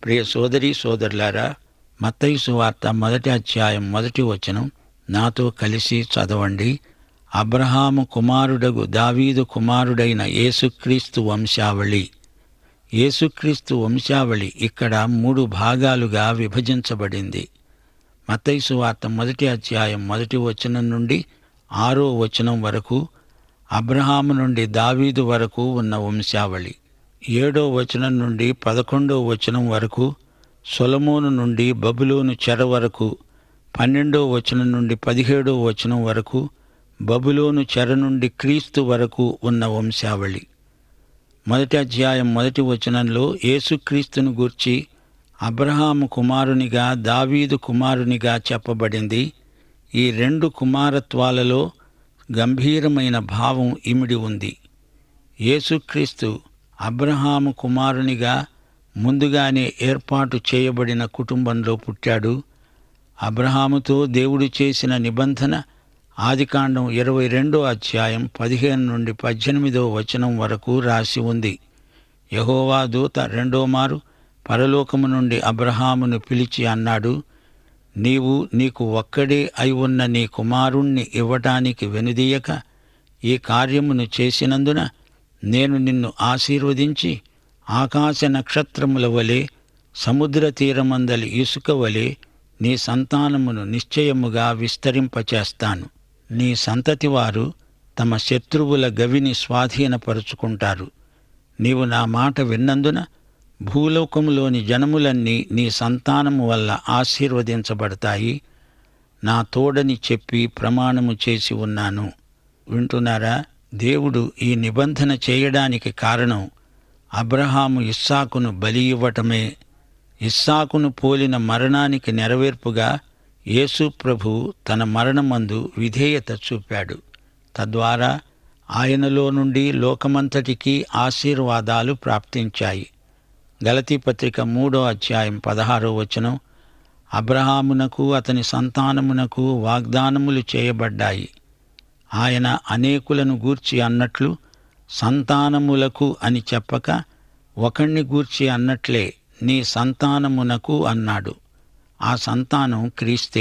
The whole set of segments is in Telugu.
ప్రియ సోదరి సోదరులారా మత్తయి సువార్త మొదటి అధ్యాయం మొదటి వచనం నాతో కలిసి చదవండి అబ్రహాము కుమారుడగు దావీదు కుమారుడైన యేసుక్రీస్తు వంశావళి యేసుక్రీస్తు వంశావళి ఇక్కడ మూడు భాగాలుగా విభజించబడింది మత్తయి సువార్త మొదటి అధ్యాయం మొదటి వచనం నుండి ఆరో వచనం వరకు అబ్రహాము నుండి దావీదు వరకు ఉన్న వంశావళి ఏడో వచనం నుండి పదకొండో వచనం వరకు సొలమోను నుండి బబులోను చెర వరకు పన్నెండో వచనం నుండి పదిహేడో వచనం వరకు బబులోను చెర నుండి క్రీస్తు వరకు ఉన్న వంశావళి మొదటి అధ్యాయం మొదటి వచనంలో యేసుక్రీస్తును గూర్చి అబ్రహాము కుమారునిగా దావీదు కుమారునిగా చెప్పబడింది ఈ రెండు కుమారత్వాలలో గంభీరమైన భావం ఇమిడి ఉంది యేసుక్రీస్తు అబ్రహాము కుమారునిగా ముందుగానే ఏర్పాటు చేయబడిన కుటుంబంలో పుట్టాడు అబ్రహాముతో దేవుడు చేసిన నిబంధన ఆదికాండం ఇరవై రెండో అధ్యాయం పదిహేను నుండి పద్దెనిమిదో వచనం వరకు రాసి ఉంది యహోవా దూత రెండో మారు పరలోకము నుండి అబ్రహామును పిలిచి అన్నాడు నీవు నీకు ఒక్కడే అయి ఉన్న నీ కుమారుణ్ణి ఇవ్వటానికి వెనుదీయక ఈ కార్యమును చేసినందున నేను నిన్ను ఆశీర్వదించి ఆకాశ నక్షత్రముల వలె సముద్ర తీరమందలి ఇసుక వలె నీ సంతానమును నిశ్చయముగా విస్తరింపచేస్తాను నీ సంతతి వారు తమ శత్రువుల గవిని స్వాధీనపరుచుకుంటారు నీవు నా మాట విన్నందున భూలోకములోని జనములన్నీ నీ సంతానము వల్ల ఆశీర్వదించబడతాయి నా తోడని చెప్పి ప్రమాణము చేసి ఉన్నాను వింటున్నారా దేవుడు ఈ నిబంధన చేయడానికి కారణం అబ్రహాము ఇస్సాకును బలి ఇవ్వటమే ఇస్సాకును పోలిన మరణానికి నెరవేర్పుగా యేసు ప్రభు తన మరణమందు విధేయత చూపాడు తద్వారా ఆయనలో నుండి లోకమంతటికీ ఆశీర్వాదాలు ప్రాప్తించాయి గలతీ పత్రిక మూడో అధ్యాయం పదహారో వచనం అబ్రహామునకు అతని సంతానమునకు వాగ్దానములు చేయబడ్డాయి ఆయన అనేకులను గూర్చి అన్నట్లు సంతానములకు అని చెప్పక ఒకణ్ణి గూర్చి అన్నట్లే నీ సంతానమునకు అన్నాడు ఆ సంతానం క్రీస్తే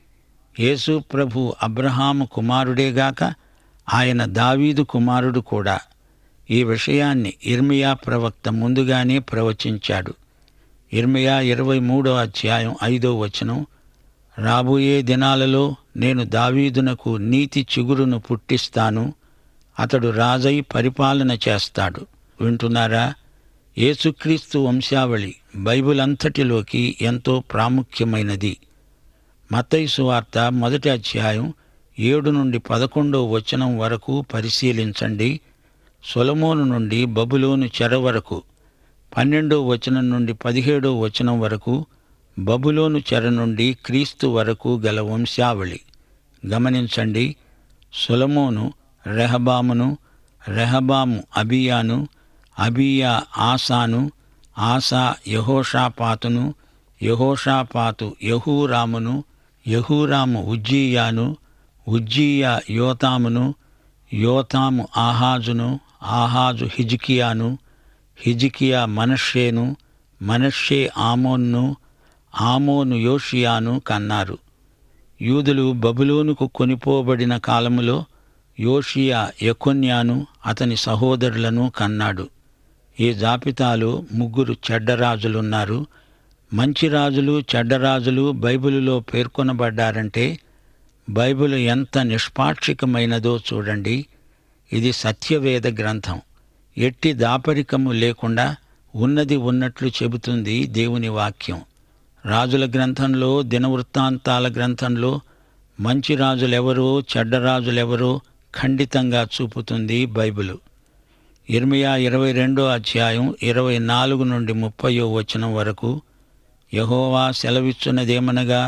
యేసు ప్రభు అబ్రహాము కుమారుడేగాక ఆయన దావీదు కుమారుడు కూడా ఈ విషయాన్ని ఇర్మియా ప్రవక్త ముందుగానే ప్రవచించాడు ఇర్మియా ఇరవై మూడో అధ్యాయం ఐదో వచనం రాబోయే దినాలలో నేను దావీదునకు నీతి చిగురును పుట్టిస్తాను అతడు రాజై పరిపాలన చేస్తాడు వింటున్నారా యేసుక్రీస్తు వంశావళి బైబిల్ అంతటిలోకి ఎంతో ప్రాముఖ్యమైనది మత్తయి సువార్త మొదటి అధ్యాయం ఏడు నుండి పదకొండో వచనం వరకు పరిశీలించండి సొలమోను నుండి బబులోను చెర వరకు పన్నెండో వచనం నుండి పదిహేడో వచనం వరకు బబులోను చెర నుండి క్రీస్తు వరకు గల వంశావళి గమనించండి సొలమోను రెహబామును రెహబాము అబియాను అబియా ఆసాను ఆసా యహోషాపాతును యహోషాపాతు యహూరామును యహూరాము ఉజ్జీయాను ఉజ్జీయా యోతామును యోతాము ఆహాజును ఆహాజు హిజ్కియాను హిజ్కియా మనష్షేను మనష్షే ఆమోన్ను ఆమోను యోషియాను కన్నారు యూదులు బబులోనుకు కొనిపోబడిన కాలములో యోషియా యకొన్యాను అతని సహోదరులను కన్నాడు ఈ జాబితాలో ముగ్గురు చెడ్డరాజులున్నారు మంచి రాజులు చెడ్డరాజులు బైబిలులో పేర్కొనబడ్డారంటే బైబిల్ ఎంత నిష్పాక్షికమైనదో చూడండి ఇది సత్యవేద గ్రంథం ఎట్టి దాపరికము లేకుండా ఉన్నది ఉన్నట్లు చెబుతుంది దేవుని వాక్యం రాజుల గ్రంథంలో దినవృత్తాంతాల గ్రంథంలో మంచి రాజులెవరో చెడ్డరాజులెవరో ఖండితంగా చూపుతుంది బైబిలు ఇర్మియా ఇరవై రెండో అధ్యాయం ఇరవై నాలుగు నుండి ముప్పయో వచనం వరకు యహోవా సెలవిచ్చున్నదేమనగా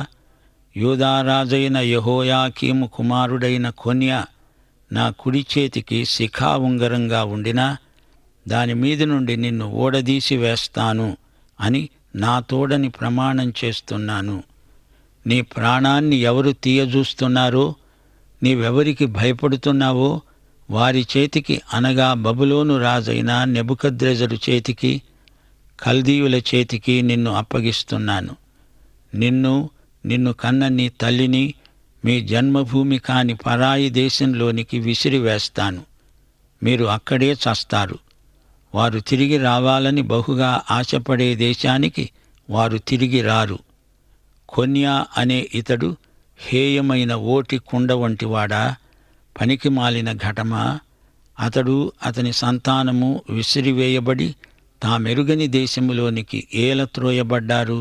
యూదారాజైన యహోయాకీము కుమారుడైన కొన్య నా కుడి చేతికి శిఖా ఉంగరంగా ఉండినా దాని మీద నుండి నిన్ను ఓడదీసి వేస్తాను అని నా తోడని ప్రమాణం చేస్తున్నాను నీ ప్రాణాన్ని ఎవరు తీయజూస్తున్నారో నీవెవరికి భయపడుతున్నావో వారి చేతికి అనగా బబులోను రాజైన నెబుకద్రెజరు చేతికి కల్దీయుల చేతికి నిన్ను అప్పగిస్తున్నాను నిన్ను నిన్ను కన్న నీ తల్లిని మీ జన్మభూమి కాని పరాయి దేశంలోనికి విసిరివేస్తాను మీరు అక్కడే చస్తారు వారు తిరిగి రావాలని బహుగా ఆశపడే దేశానికి వారు తిరిగి రారు కొన్యా అనే ఇతడు హేయమైన ఓటి కుండ వంటివాడా పనికి మాలిన ఘటమా అతడు అతని సంతానము విసిరివేయబడి తామెరుగని దేశములోనికి ఏలత్రోయబడ్డారు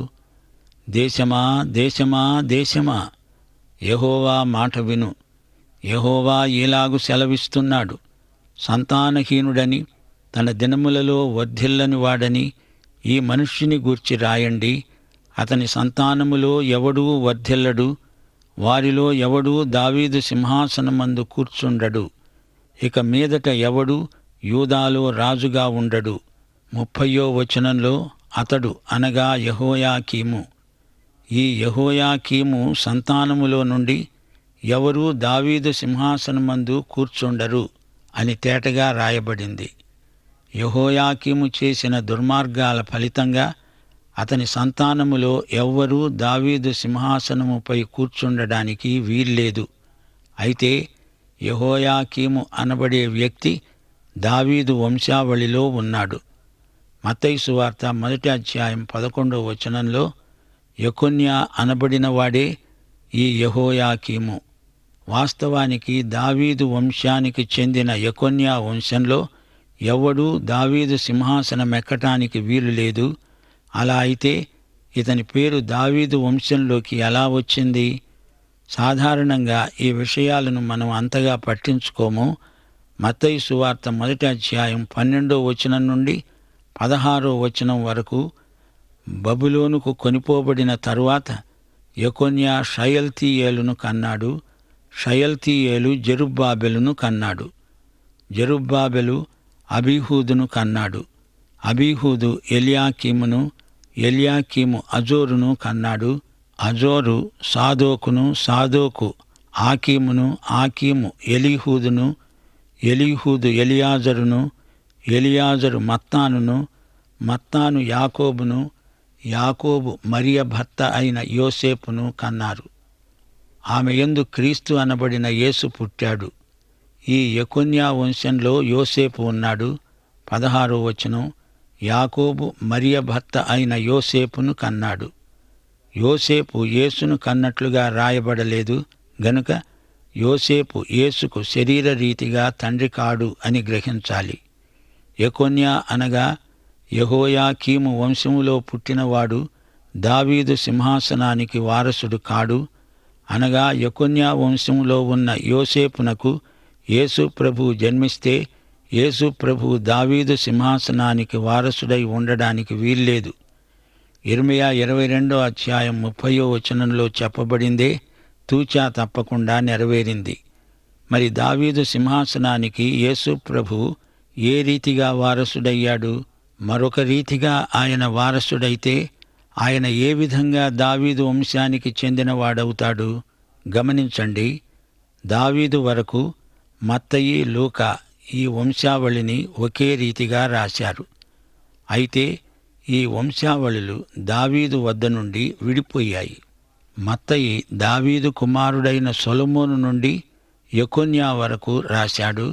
దేశమా దేశమా దేశమా యహోవా మాట విను యహోవా ఈలాగు సెలవిస్తున్నాడు సంతానహీనుడని తన దినములలో వర్ధిల్లని వాడని ఈ మనుష్యుని గూర్చి రాయండి అతని సంతానములో ఎవడూ వర్ధిల్లడు వారిలో ఎవడూ దావీదు సింహాసనమందు కూర్చుండడు ఇక మీదట ఎవడు యూదాలో రాజుగా ఉండడు ముప్పయో వచనంలో అతడు అనగా యహోయాకీము ఈ యహోయాకీము సంతానములో నుండి ఎవరూ దావీదు సింహాసనమందు కూర్చుండరు అని తేటగా రాయబడింది యహోయాకీము చేసిన దుర్మార్గాల ఫలితంగా అతని సంతానములో ఎవ్వరూ దావీదు సింహాసనముపై కూర్చుండడానికి వీల్లేదు అయితే యహోయాకీము అనబడే వ్యక్తి దావీదు వంశావళిలో ఉన్నాడు మత్తయి వార్త మొదటి అధ్యాయం పదకొండవ వచనంలో యకొన్యా అనబడిన వాడే ఈ యహోయాకీము వాస్తవానికి దావీదు వంశానికి చెందిన యకొన్యా వంశంలో ఎవడూ దావీదు సింహాసనం ఎక్కటానికి వీలు లేదు అలా అయితే ఇతని పేరు దావీదు వంశంలోకి ఎలా వచ్చింది సాధారణంగా ఈ విషయాలను మనం అంతగా పట్టించుకోము మత్తయి సువార్త మొదటి అధ్యాయం పన్నెండో వచనం నుండి పదహారో వచనం వరకు బబులోనుకు కొనిపోబడిన తరువాత యకొన్యా షయల్తీయేలును కన్నాడు షయల్తీయేలు జెరుబ్బాబెలును కన్నాడు జెరుబ్బాబెలు అబీహూదును కన్నాడు అబీహూదు ఎలియాకీమును ఎలియాకీము అజోరును కన్నాడు అజోరు సాదోకును సాదోకు ఆకీమును ఆకీము ఎలీహూదును ఎలీహూదు ఎలియాజరును ఎలియాజరు మత్తానును మత్తాను యాకోబును యాకోబు మరియ భర్త అయిన యోసేపును కన్నారు ఆమె యందు క్రీస్తు అనబడిన యేసు పుట్టాడు ఈ యకొన్యా వంశంలో యోసేపు ఉన్నాడు పదహారో వచనం యాకోబు మరియ భర్త అయిన యోసేపును కన్నాడు యోసేపు యేసును కన్నట్లుగా రాయబడలేదు గనుక యోసేపు యేసుకు శరీర రీతిగా తండ్రి కాడు అని గ్రహించాలి యకొన్యా అనగా యహోయాకీము వంశములో పుట్టినవాడు దావీదు సింహాసనానికి వారసుడు కాడు అనగా యకొన్యా వంశంలో ఉన్న యోసేపునకు యేసు ప్రభు జన్మిస్తే యేసు ప్రభు దావీదు సింహాసనానికి వారసుడై ఉండడానికి వీల్లేదు ఇర్మియా ఇరవై రెండో అధ్యాయం ముప్పయో వచనంలో చెప్పబడిందే తూచా తప్పకుండా నెరవేరింది మరి దావీదు సింహాసనానికి యేసు ప్రభు ఏ రీతిగా వారసుడయ్యాడు మరొక రీతిగా ఆయన వారసుడైతే ఆయన ఏ విధంగా దావీదు వంశానికి చెందినవాడవుతాడు గమనించండి దావీదు వరకు మత్తయి లూకా ఈ వంశావళిని ఒకే రీతిగా రాశారు అయితే ఈ వంశావళులు దావీదు వద్ద నుండి విడిపోయాయి మత్తయి దావీదు కుమారుడైన సొలమోను నుండి యకొన్యా వరకు రాశాడు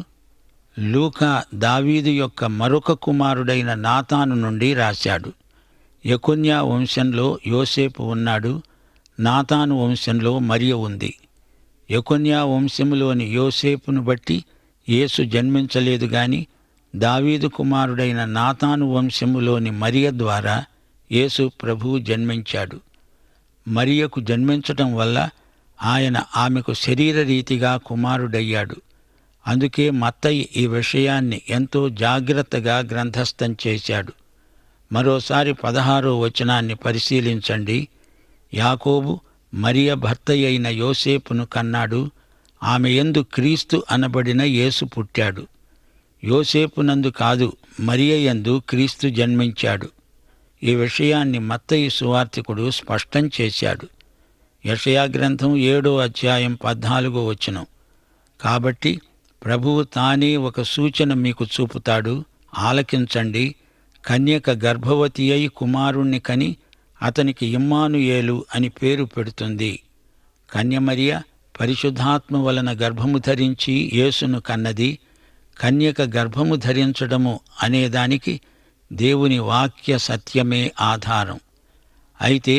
లూకా దావీదు యొక్క మరొక కుమారుడైన నాతాను నుండి రాశాడు యకొన్యా వంశంలో యోసేపు ఉన్నాడు నాతాను వంశంలో మరియ ఉంది యకొన్యా వంశములోని యోసేపును బట్టి యేసు జన్మించలేదు గాని దావీదు కుమారుడైన నాతాను వంశములోని మరియ ద్వారా యేసు ప్రభువు జన్మించాడు మరియకు జన్మించటం వల్ల ఆయన ఆమెకు శరీర రీతిగా కుమారుడయ్యాడు అందుకే మత్తయి ఈ విషయాన్ని ఎంతో జాగ్రత్తగా గ్రంథస్థం చేశాడు మరోసారి పదహారో వచనాన్ని పరిశీలించండి యాకోబు మరియ భర్త అయిన యోసేపును కన్నాడు ఆమె యందు క్రీస్తు అనబడిన యేసు పుట్టాడు యోసేపునందు కాదు మరియ యందు క్రీస్తు జన్మించాడు ఈ విషయాన్ని మత్తయి సువార్తికుడు స్పష్టం చేశాడు యషయా గ్రంథం ఏడో అధ్యాయం పద్నాలుగో వచనం కాబట్టి ప్రభువు తానే ఒక సూచన మీకు చూపుతాడు ఆలకించండి కన్యక గర్భవతి అయి కుమారుణ్ణి కని అతనికి ఇమ్మానుయేలు అని పేరు పెడుతుంది కన్యమరియ పరిశుద్ధాత్మ వలన గర్భము ధరించి యేసును కన్నది కన్యక గర్భము ధరించడము అనేదానికి దేవుని వాక్య సత్యమే ఆధారం అయితే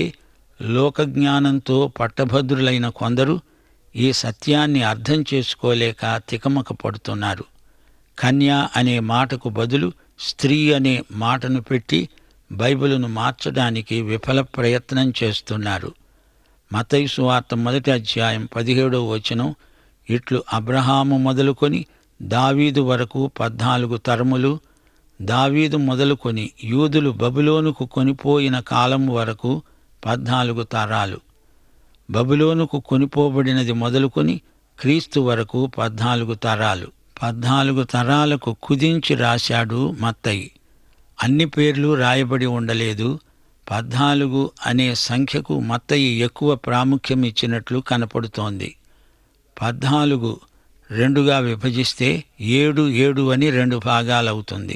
లోకజ్ఞానంతో పట్టభద్రులైన కొందరు ఈ సత్యాన్ని అర్థం చేసుకోలేక తికమక పడుతున్నారు కన్య అనే మాటకు బదులు స్త్రీ అనే మాటను పెట్టి బైబిలును మార్చడానికి విఫల ప్రయత్నం చేస్తున్నారు మతయి సువార్త మొదటి అధ్యాయం పదిహేడవ వచనం ఇట్లు అబ్రహాము మొదలుకొని దావీదు వరకు పద్నాలుగు తరములు దావీదు మొదలుకొని యూదులు బబులోనుకు కొనిపోయిన కాలం వరకు పద్నాలుగు తరాలు బబులోనుకు కొనిపోబడినది మొదలుకొని క్రీస్తు వరకు పద్నాలుగు తరాలు పద్నాలుగు తరాలకు కుదించి రాశాడు మత్తయి అన్ని పేర్లు రాయబడి ఉండలేదు పద్నాలుగు అనే సంఖ్యకు మత్తయి ఎక్కువ ప్రాముఖ్యం ఇచ్చినట్లు కనపడుతోంది పద్నాలుగు రెండుగా విభజిస్తే ఏడు ఏడు అని రెండు భాగాలవుతుంది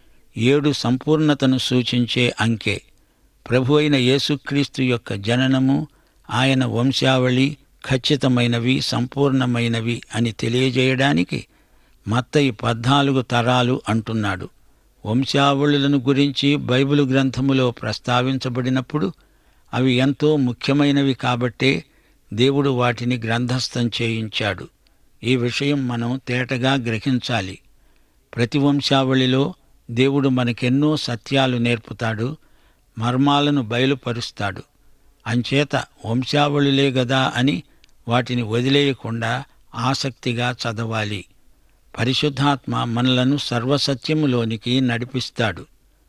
ఏడు సంపూర్ణతను సూచించే అంకె ప్రభు అయిన యేసుక్రీస్తు యొక్క జననము ఆయన వంశావళి ఖచ్చితమైనవి సంపూర్ణమైనవి అని తెలియజేయడానికి మత్తయి పద్నాలుగు తరాలు అంటున్నాడు వంశావళులను గురించి బైబిలు గ్రంథములో ప్రస్తావించబడినప్పుడు అవి ఎంతో ముఖ్యమైనవి కాబట్టే దేవుడు వాటిని గ్రంథస్థం చేయించాడు ఈ విషయం మనం తేటగా గ్రహించాలి ప్రతి వంశావళిలో దేవుడు మనకెన్నో సత్యాలు నేర్పుతాడు మర్మాలను బయలుపరుస్తాడు అంచేత వంశావళులే గదా అని వాటిని వదిలేయకుండా ఆసక్తిగా చదవాలి పరిశుద్ధాత్మ మనలను సర్వసత్యములోనికి నడిపిస్తాడు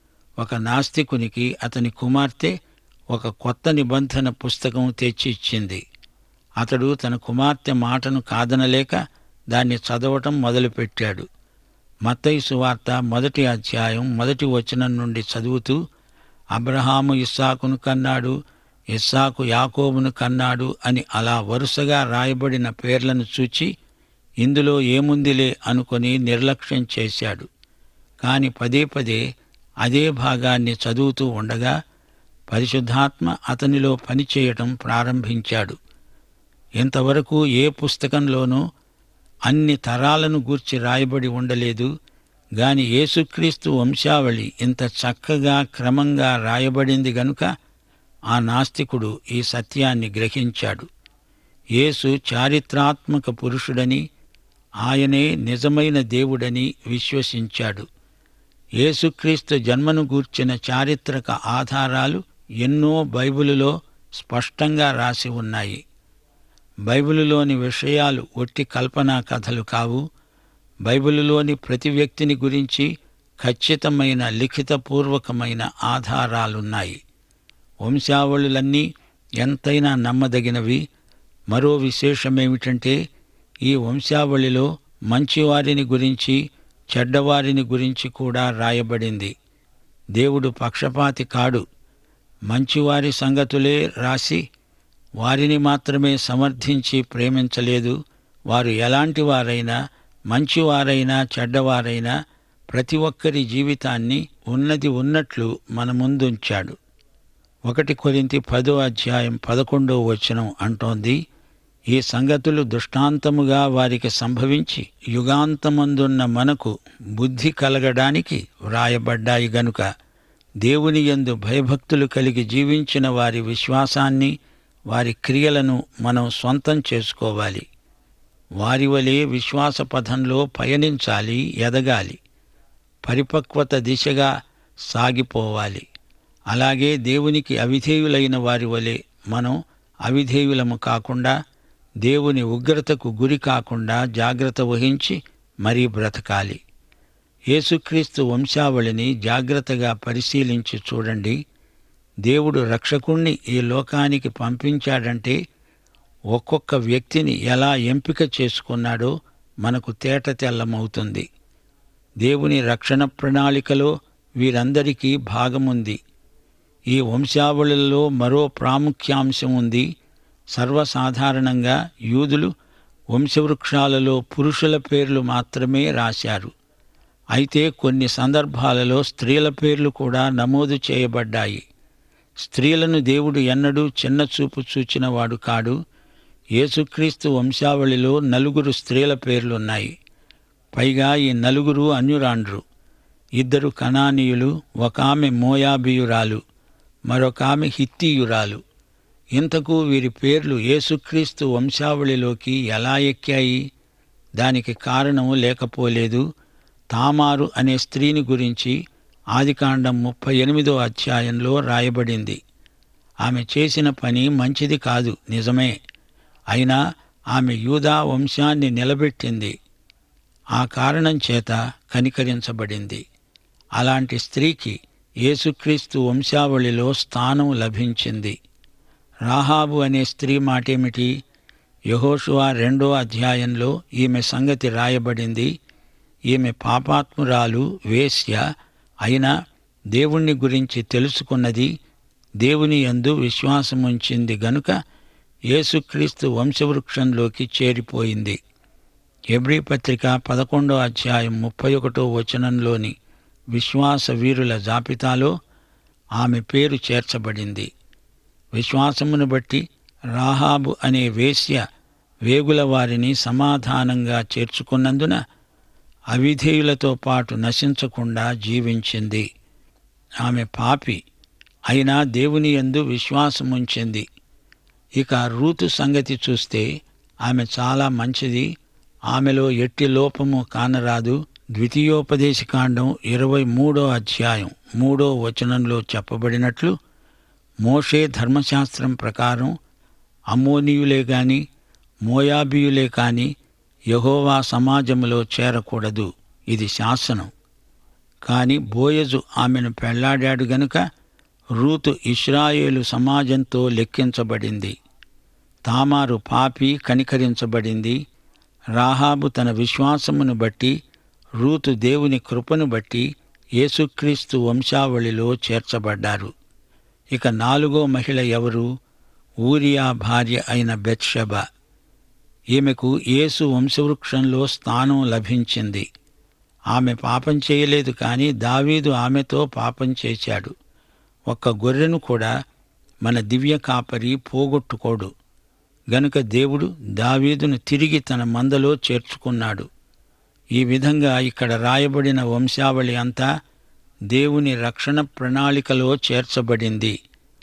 ఒక నాస్తికునికి అతని కుమార్తె ఒక కొత్త నిబంధన పుస్తకం తెచ్చి ఇచ్చింది అతడు తన కుమార్తె మాటను కాదనలేక దాన్ని చదవటం మొదలుపెట్టాడు మత్తయి సువార్త మొదటి అధ్యాయం మొదటి వచనం నుండి చదువుతూ అబ్రహాము ఇస్సాకును కన్నాడు ఇస్సాకు యాకోబును కన్నాడు అని అలా వరుసగా రాయబడిన పేర్లను చూచి ఇందులో ఏముందిలే అనుకొని నిర్లక్ష్యం చేశాడు కాని పదే పదే అదే భాగాన్ని చదువుతూ ఉండగా పరిశుద్ధాత్మ అతనిలో పనిచేయటం ప్రారంభించాడు ఇంతవరకు ఏ పుస్తకంలోనూ అన్ని తరాలను గూర్చి రాయబడి ఉండలేదు గాని యేసుక్రీస్తు వంశావళి ఇంత చక్కగా క్రమంగా రాయబడింది గనుక ఆ నాస్తికుడు ఈ సత్యాన్ని గ్రహించాడు యేసు చారిత్రాత్మక పురుషుడని ఆయనే నిజమైన దేవుడని విశ్వసించాడు యేసుక్రీస్తు జన్మను గూర్చిన చారిత్రక ఆధారాలు ఎన్నో బైబిలులో స్పష్టంగా రాసి ఉన్నాయి బైబిలులోని విషయాలు ఒట్టి కల్పనా కథలు కావు బైబిలులోని ప్రతి వ్యక్తిని గురించి ఖచ్చితమైన లిఖితపూర్వకమైన ఆధారాలున్నాయి వంశావళులన్నీ ఎంతైనా నమ్మదగినవి మరో విశేషమేమిటంటే ఈ వంశావళిలో మంచివారిని గురించి చెడ్డవారిని గురించి కూడా రాయబడింది దేవుడు పక్షపాతి కాడు మంచివారి సంగతులే రాసి వారిని మాత్రమే సమర్థించి ప్రేమించలేదు వారు ఎలాంటి వారైనా మంచివారైనా చెడ్డవారైనా ప్రతి ఒక్కరి జీవితాన్ని ఉన్నది ఉన్నట్లు మన ముందుంచాడు ఒకటి కొరింతి పదో అధ్యాయం పదకొండో వచనం అంటోంది ఈ సంగతులు దృష్టాంతముగా వారికి సంభవించి యుగాంతమందున్న మనకు బుద్ధి కలగడానికి వ్రాయబడ్డాయి గనుక దేవుని యందు భయభక్తులు కలిగి జీవించిన వారి విశ్వాసాన్ని వారి క్రియలను మనం సొంతం చేసుకోవాలి వారి వలె విశ్వాస పథంలో పయనించాలి ఎదగాలి పరిపక్వత దిశగా సాగిపోవాలి అలాగే దేవునికి అవిధేయులైన వారి వలె మనం అవిధేయులము కాకుండా దేవుని ఉగ్రతకు గురి కాకుండా జాగ్రత్త వహించి మరీ బ్రతకాలి యేసుక్రీస్తు వంశావళిని జాగ్రత్తగా పరిశీలించి చూడండి దేవుడు రక్షకుణ్ణి ఈ లోకానికి పంపించాడంటే ఒక్కొక్క వ్యక్తిని ఎలా ఎంపిక చేసుకున్నాడో మనకు తేట తెల్లమవుతుంది దేవుని రక్షణ ప్రణాళికలో వీరందరికీ భాగముంది ఈ వంశావళులలో మరో ప్రాముఖ్యాంశం ఉంది సర్వసాధారణంగా యూదులు వంశవృక్షాలలో పురుషుల పేర్లు మాత్రమే రాశారు అయితే కొన్ని సందర్భాలలో స్త్రీల పేర్లు కూడా నమోదు చేయబడ్డాయి స్త్రీలను దేవుడు ఎన్నడూ చిన్నచూపు చూచినవాడు కాడు యేసుక్రీస్తు వంశావళిలో నలుగురు స్త్రీల పేర్లున్నాయి పైగా ఈ నలుగురు అన్యురాండ్రు ఇద్దరు కనానీయులు ఒక ఆమె మోయాబియురాలు మరొక ఆమె హిత్తీయురాలు ఇంతకు వీరి పేర్లు యేసుక్రీస్తు వంశావళిలోకి ఎలా ఎక్కాయి దానికి కారణం లేకపోలేదు తామారు అనే స్త్రీని గురించి ఆదికాండం ముప్పై ఎనిమిదో అధ్యాయంలో రాయబడింది ఆమె చేసిన పని మంచిది కాదు నిజమే అయినా ఆమె యూదా వంశాన్ని నిలబెట్టింది ఆ కారణం చేత కనికరించబడింది అలాంటి స్త్రీకి యేసుక్రీస్తు వంశావళిలో స్థానం లభించింది రాహాబు అనే స్త్రీ మాటేమిటి యహోషువా రెండో అధ్యాయంలో ఈమె సంగతి రాయబడింది ఈమె పాపాత్మురాలు వేశ్య అయినా దేవుణ్ణి గురించి తెలుసుకున్నది దేవుని యందు విశ్వాసముంచింది గనుక యేసుక్రీస్తు వంశవృక్షంలోకి చేరిపోయింది ఎబ్రీ పత్రిక పదకొండో అధ్యాయం ముప్పై ఒకటో వచనంలోని విశ్వాస వీరుల జాబితాలో ఆమె పేరు చేర్చబడింది విశ్వాసమును బట్టి రాహాబు అనే వేశ్య వేగుల వారిని సమాధానంగా చేర్చుకున్నందున అవిధేయులతో పాటు నశించకుండా జీవించింది ఆమె పాపి అయినా దేవుని యందు విశ్వాసముంచింది ఇక రూతు సంగతి చూస్తే ఆమె చాలా మంచిది ఆమెలో ఎట్టి లోపము కానరాదు ద్వితీయోపదేశకాండం ఇరవై మూడో అధ్యాయం మూడో వచనంలో చెప్పబడినట్లు మోషే ధర్మశాస్త్రం ప్రకారం అమ్మోనీయులే గాని మోయాబీయులే కాని యహోవా సమాజములో చేరకూడదు ఇది శాసనం కాని బోయజు ఆమెను పెళ్లాడాడు గనుక రూతు ఇస్రాయేలు సమాజంతో లెక్కించబడింది తామారు పాపి కనికరించబడింది రాహాబు తన విశ్వాసమును బట్టి రూతు దేవుని కృపను బట్టి యేసుక్రీస్తు వంశావళిలో చేర్చబడ్డారు ఇక నాలుగో మహిళ ఎవరు ఊరియా భార్య అయిన బెత్షెబ ఈమెకు యేసు వంశవృక్షంలో స్థానం లభించింది ఆమె పాపం చేయలేదు కానీ దావీదు ఆమెతో పాపం చేశాడు ఒక్క గొర్రెను కూడా మన దివ్య కాపరి పోగొట్టుకోడు గనుక దేవుడు దావీదును తిరిగి తన మందలో చేర్చుకున్నాడు ఈ విధంగా ఇక్కడ రాయబడిన వంశావళి అంతా దేవుని రక్షణ ప్రణాళికలో చేర్చబడింది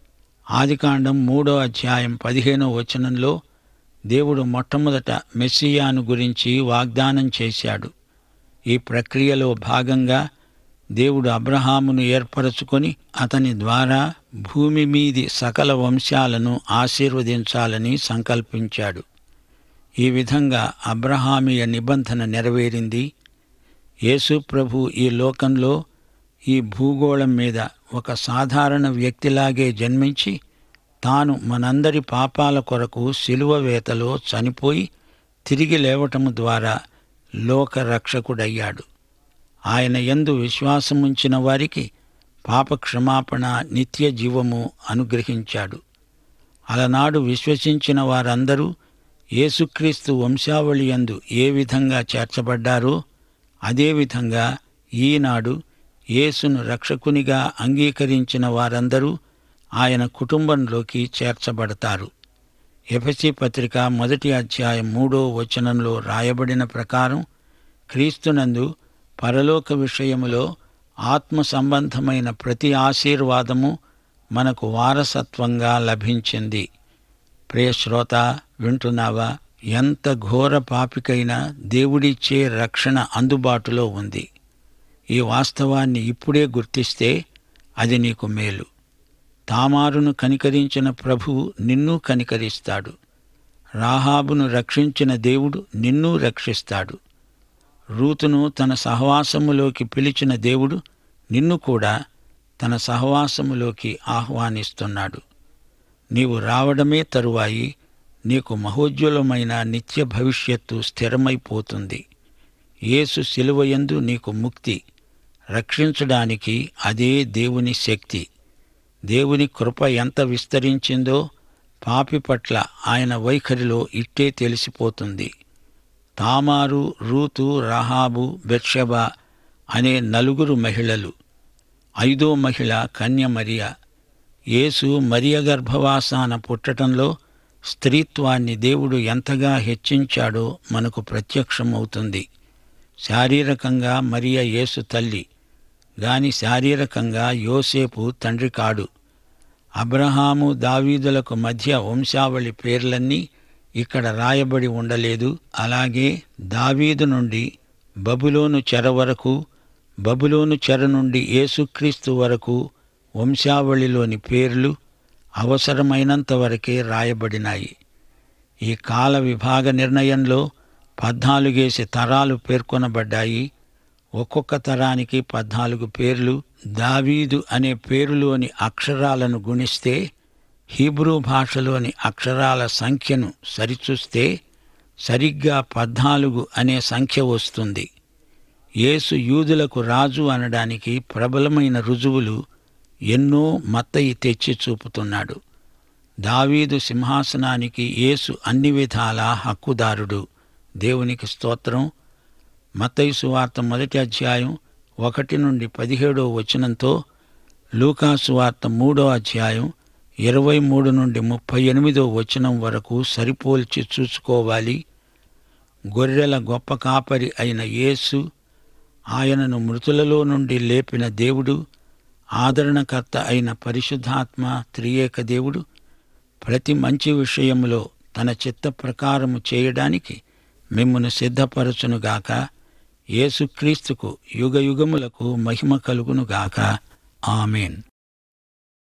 ఆదికాండం మూడో అధ్యాయం పదిహేనో వచనంలో దేవుడు మొట్టమొదట మెస్సియాను గురించి వాగ్దానం చేశాడు ఈ ప్రక్రియలో భాగంగా దేవుడు అబ్రహామును ఏర్పరచుకొని అతని ద్వారా భూమి మీది సకల వంశాలను ఆశీర్వదించాలని సంకల్పించాడు ఈ విధంగా అబ్రహామీయ నిబంధన నెరవేరింది యేసు ప్రభు ఈ లోకంలో ఈ భూగోళం మీద ఒక సాధారణ వ్యక్తిలాగే జన్మించి తాను మనందరి పాపాల కొరకు శిలువ వేతలో చనిపోయి తిరిగి లేవటము ద్వారా లోక రక్షకుడయ్యాడు ఆయన యందు విశ్వాసముంచిన వారికి పాప క్షమాపణ నిత్య జీవము అనుగ్రహించాడు అలనాడు విశ్వసించిన వారందరూ యేసుక్రీస్తు వంశావళి యందు ఏ విధంగా చేర్చబడ్డారో అదేవిధంగా ఈనాడు యేసును రక్షకునిగా అంగీకరించిన వారందరూ ఆయన కుటుంబంలోకి చేర్చబడతారు ఎఫసి పత్రిక మొదటి అధ్యాయం మూడో వచనంలో రాయబడిన ప్రకారం క్రీస్తునందు పరలోక విషయములో ఆత్మ సంబంధమైన ప్రతి ఆశీర్వాదము మనకు వారసత్వంగా లభించింది ప్రియ శ్రోత వింటున్నావా ఎంత ఘోర పాపికైనా దేవుడిచ్చే రక్షణ అందుబాటులో ఉంది ఈ వాస్తవాన్ని ఇప్పుడే గుర్తిస్తే అది నీకు మేలు తామారును కనికరించిన ప్రభువు నిన్ను కనికరిస్తాడు రాహాబును రక్షించిన దేవుడు నిన్ను రక్షిస్తాడు రూతును తన సహవాసములోకి పిలిచిన దేవుడు నిన్ను కూడా తన సహవాసములోకి ఆహ్వానిస్తున్నాడు నీవు రావడమే తరువాయి నీకు మహోజ్వలమైన నిత్య భవిష్యత్తు స్థిరమైపోతుంది యేసు శిలువయందు నీకు ముక్తి రక్షించడానికి అదే దేవుని శక్తి దేవుని కృప ఎంత విస్తరించిందో పాపి పట్ల ఆయన వైఖరిలో ఇట్టే తెలిసిపోతుంది తామారు రూతు రహాబు బెత్షెబ అనే నలుగురు మహిళలు ఐదో మహిళ కన్య మరియ యేసు మరియ గర్భవాసాన పుట్టటంలో స్త్రీత్వాన్ని దేవుడు ఎంతగా హెచ్చించాడో మనకు ప్రత్యక్షమవుతుంది శారీరకంగా మరియ యేసు తల్లి గాని శారీరకంగా యోసేపు తండ్రి కాడు అబ్రహాము దావీదులకు మధ్య వంశావళి పేర్లన్నీ ఇక్కడ రాయబడి ఉండలేదు అలాగే దావీదు నుండి బబులోను చెర వరకు బబులోను చెర నుండి యేసుక్రీస్తు వరకు వంశావళిలోని పేర్లు అవసరమైనంత వరకే రాయబడినాయి ఈ కాల విభాగ నిర్ణయంలో పద్నాలుగేసి తరాలు పేర్కొనబడ్డాయి ఒక్కొక్క తరానికి పద్నాలుగు పేర్లు దావీదు అనే పేరులోని అక్షరాలను గుణిస్తే హీబ్రూ భాషలోని అక్షరాల సంఖ్యను సరిచూస్తే సరిగ్గా పద్నాలుగు అనే సంఖ్య వస్తుంది యేసు యూదులకు రాజు అనడానికి ప్రబలమైన రుజువులు ఎన్నో మత్తయి తెచ్చి చూపుతున్నాడు దావీదు సింహాసనానికి యేసు అన్ని విధాలా హక్కుదారుడు దేవునికి స్తోత్రం మత్తయి సువార్త మొదటి అధ్యాయం ఒకటి నుండి పదిహేడో వచనంతో లూకా సువార్త మూడో అధ్యాయం ఇరవై మూడు నుండి ముప్పై ఎనిమిదో వచనం వరకు సరిపోల్చి చూసుకోవాలి గొర్రెల గొప్ప కాపరి అయిన యేసు ఆయనను మృతులలో నుండి లేపిన దేవుడు ఆదరణకర్త అయిన పరిశుద్ధాత్మ త్రియేక దేవుడు ప్రతి మంచి విషయములో తన చిత్త ప్రకారము చేయడానికి మిమ్మును సిద్ధపరచునుగాక యేసుక్రీస్తుకు యుగయుగములకు మహిమ కలుగునుగాక ఆమెన్